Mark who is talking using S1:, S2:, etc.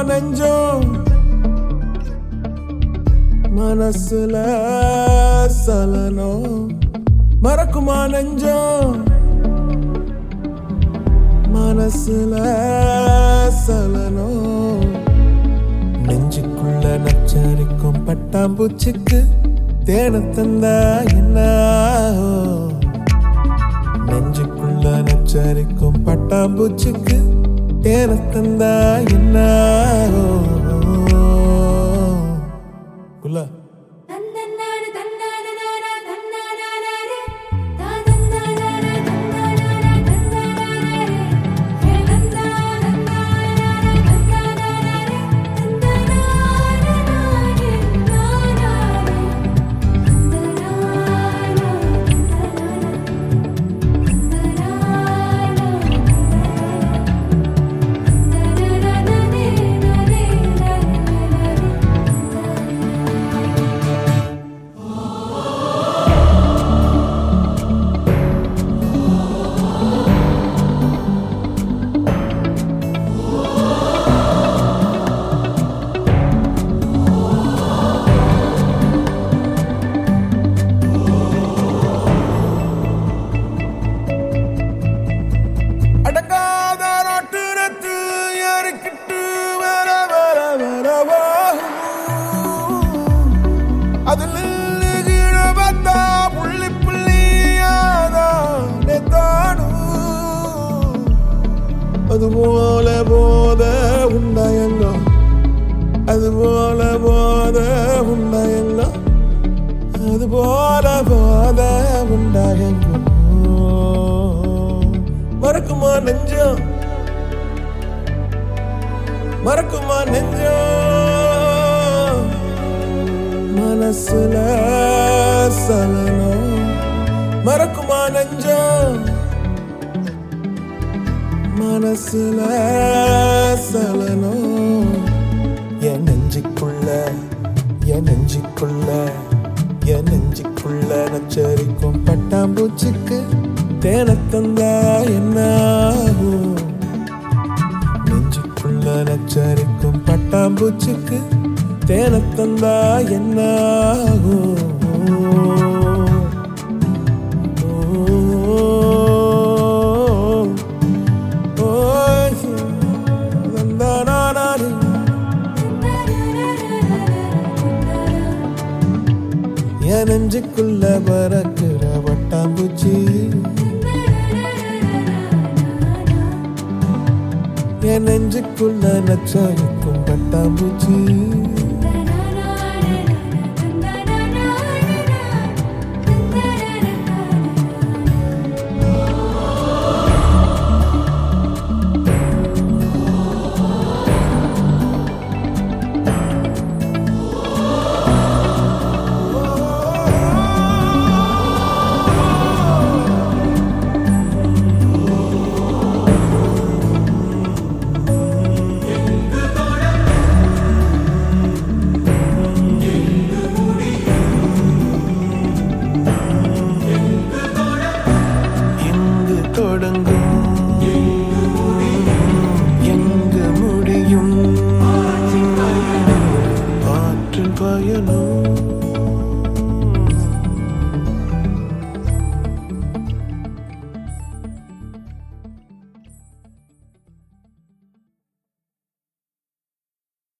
S1: நெஞ்சம் மனசுல சலனம் மறக்குமா நெஞ்சம் மனசுல சலனம் நெஞ்சுக்குள்ள நச்சரிக்கும் பட்டாம்பூச்சிக்கு தேன தந்தா என்ன ஆகும்? நெஞ்சுக்குள்ள நச்சரிக்கும் பட்டாம்பூச்சிக்கு தேன தந்தா என்ன ஆகும்? குல்லா
S2: தந்தன்னான தன்னானனான தன்னானானாரே தாதன்னானான தன்னானான தன்னானானாரே ஹே தன்னானன்னானான தன்னானானாரே தன்னானானானாரே நானாரே தன்னானானா
S1: அடங்காத நாட்டுரத்து ஏறிக்கிட்டு வர வர வரவா அதில் கீழ பார்த்தா புள்ளி புள்ளியாதானே தானும் அதுபோல போத உண்டாயங்கோ அதுபோல போத உண்டாயங்கோ அதுபோல போத உண்டாயங்கோ மறக்குமா நெஞ்சம் மறக்குமா நெஞ்சம் மனசுல சலனம் மறக்குமா நெஞ்சம் மனசுல சலனம் என் நெஞ்சுக்குள்ள என் நெஞ்சுக்குள்ள என் நெஞ்சுக்குள்ள நச்சரிக்கும் பட்டாம்பூச்சிக்கு தேன தந்தா என்ன ஆகும்? நெஞ்சுக்குள்ள நச்சரிக்கும் பட்டாம்பூச்சிக்கு தேன தந்தா என்ன ஆகும்? ஓ, ஓ, தந்தானானாரி. என் நெஞ்சுக்குள்ள பறக்கிற வட்டாம்பூச்சி என் நெஞ்சுக்குள்ள நச்சரிக்கும் பட்டாம்பூச்சி